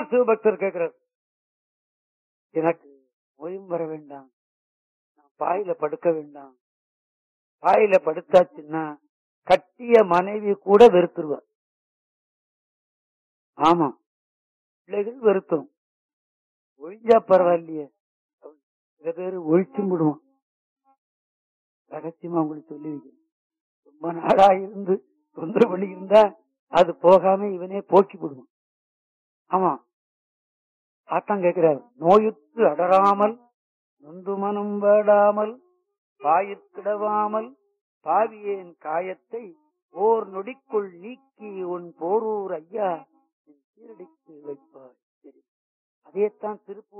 சிவபக்தர் கேட்கிறார் எனக்கு ஓய்வும் வர வேண்டாம் நான் பாயில படுக்க வேண்டாம் பாயில படுத்தாச்சுன்னா கட்டிய மனைவி கூட வெறுத்துருவார் ஆமா பிள்ளைகள் வெறுத்தும் ஒழிஞ்சா பரவாயில்லையே சில பேரு ஒழிச்சும் விடுவான் ரகசியமா உங்களுக்கு சொல்லி வைக்கிறேன் ரொம்ப நாளா இருந்து தொந்தரவு பண்ணி இருந்தா அது போகாம இவனே போக்கி விடுவான் ஆமா ஆத்தான் கேட்கிறார் நோயுற்று அடராமல் நொந்து மனம் வேடாமல் பாயிற்கிடவாமல் பாவியேன் காயத்தை ஓர் நொடிக்குள் நீக்கி உன் போரூர் ஐயா என் சீரடிக்கு வைப்பாய் சரி அதைத்தான் திருப்பூர்